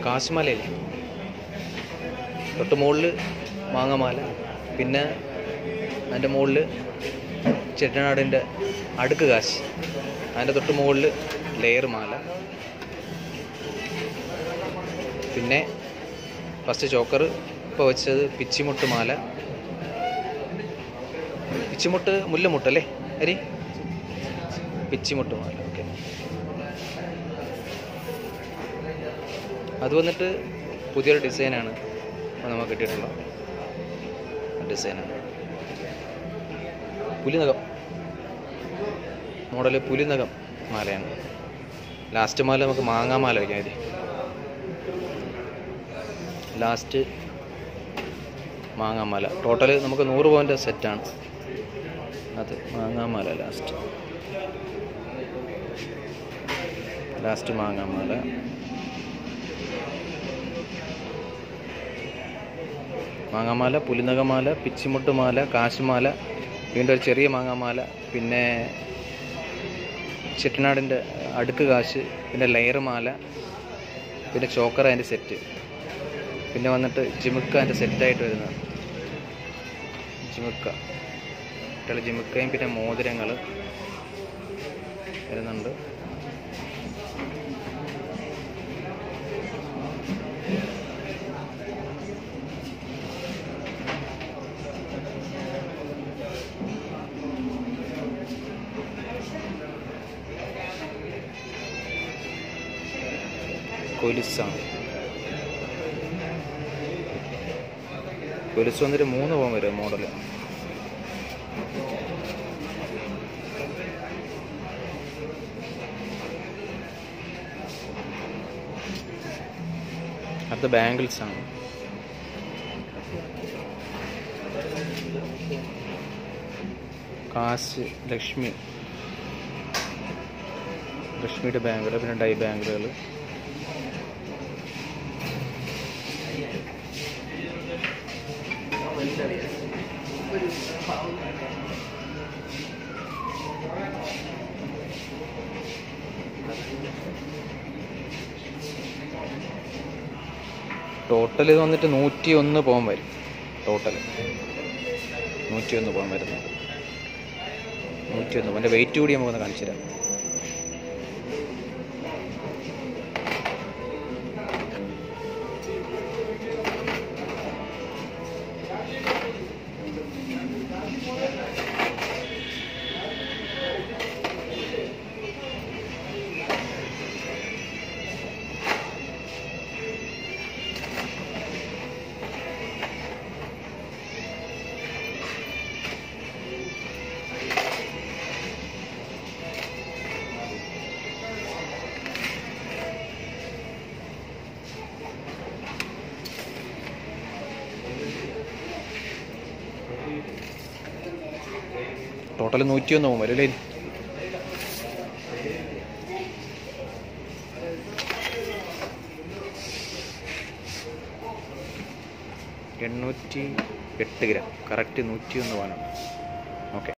കാശുമാലയില്ലേ തൊട്ട് മുകളിൽ മാങ്ങമാല പിന്നെ അതിൻ്റെ മുകളിൽ ചെട്ടനാടിൻ്റെ അടുക്ക് കാശ് അതിൻ്റെ തൊട്ട് മുകളിൽ ലെയർ മാല പിന്നെ ഫസ്റ്റ് ചോക്കർ ഇപ്പോൾ വെച്ചത് പിച്ചിമുട്ട് മാല പിച്ചിമുട്ട് മുല്ലമുട്ടല്ലേ അരി പിച്ചിമുട്ട് മാല ഓക്കെ അത് വന്നിട്ട് പുതിയൊരു ഡിസൈനാണ് ഇപ്പോൾ നമുക്ക് കിട്ടിയിട്ടുള്ള ഡിസൈനാണ് പുലിനകം മോഡൽ പുലിനകം മാലയാണ് ലാസ്റ്റ് മാല നമുക്ക് മാങ്ങാമാല വയ്ക്കാം മതി ലാസ്റ്റ് മാങ്ങാമാല ടോട്ടൽ നമുക്ക് നൂറ് പോയിൻ്റ് സെറ്റാണ് അത് മാങ്ങാമാല ലാസ്റ്റ് ലാസ്റ്റ് മാങ്ങാമാല മാങ്ങാമാല പുലിനകമാല പിച്ചിമുട്ടുമാല കാശുമാല വീണ്ടും ഒരു ചെറിയ മാങ്ങാമാല പിന്നെ ചെട്ടനാടിൻ്റെ അടുക്ക് കാശ് പിന്നെ ലെയർ മാല പിന്നെ ചോക്കർ അതിൻ്റെ സെറ്റ് പിന്നെ വന്നിട്ട് ജിമുക്ക അതിൻ്റെ സെറ്റായിട്ട് വരുന്നത് ജിമുക്ക കുട്ടികൾ ജിമുക്കയും പിന്നെ മോതിരങ്ങൾ വരുന്നുണ്ട് കൊലുസാണ് കൊലുസ് വന്നിട്ട് മൂന്ന് പോകാൻ വരും മോഡൽ അടുത്ത ബാംഗിൾസ് ആണ് കാശ് ലക്ഷ്മി ലക്ഷ്മിയുടെ ബാങ്കുകൾ പിന്നെ ഡൈ ബാങ്കുകൾ ടോട്ടൽ ഇത് വന്നിട്ട് നൂറ്റി ഒന്ന് പോകാൻ വരും ടോട്ടൽ നൂറ്റി ഒന്ന് പോകാൻ വരുന്നത് നൂറ്റി ഒന്ന് എൻ്റെ വെയിറ്റ് കൂടി നമുക്കൊന്ന് കാണിച്ചു തരാം ടോട്ടൽ നൂറ്റി ഒന്ന് പോകും വരും അല്ലേ എണ്ണൂറ്റി എട്ട് ഗ്രാം കറക്റ്റ് നൂറ്റി ഒന്ന് പോകാനാണ് ഓക്കെ